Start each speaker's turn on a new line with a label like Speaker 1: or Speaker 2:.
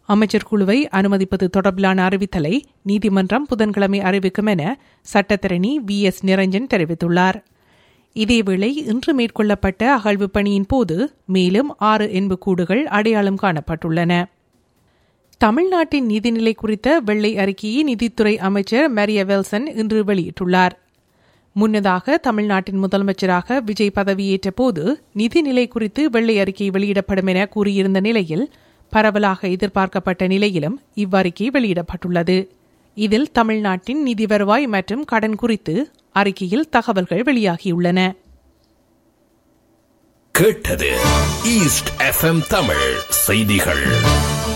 Speaker 1: அமைச்சர் குழுவை அனுமதிப்பது தொடர்பிலான அறிவித்தலை நீதிமன்றம் புதன்கிழமை அறிவிக்கும் என சட்டத்தரணி வி எஸ் நிரஞ்சன் தெரிவித்துள்ளார் இதேவேளை இன்று மேற்கொள்ளப்பட்ட அகழ்வு பணியின் போது மேலும் ஆறு எண்புக்கூடுகள் அடையாளம் காணப்பட்டுள்ளன தமிழ்நாட்டின் நிதிநிலை குறித்த வெள்ளை அறிக்கையை நிதித்துறை அமைச்சர் மரிய வெல்சன் இன்று வெளியிட்டுள்ளார் முன்னதாக தமிழ்நாட்டின் முதலமைச்சராக விஜய் பதவியேற்ற போது நிதிநிலை குறித்து வெள்ளை அறிக்கை வெளியிடப்படும் என கூறியிருந்த நிலையில் பரவலாக எதிர்பார்க்கப்பட்ட நிலையிலும் இவ்வறிக்கை வெளியிடப்பட்டுள்ளது இதில் தமிழ்நாட்டின் நிதி வருவாய் மற்றும் கடன் குறித்து அறிக்கையில் தகவல்கள் வெளியாகியுள்ளன
Speaker 2: கேட்டது ஈஸ்ட் எஃப்எம் தமிழ் செய்திகள்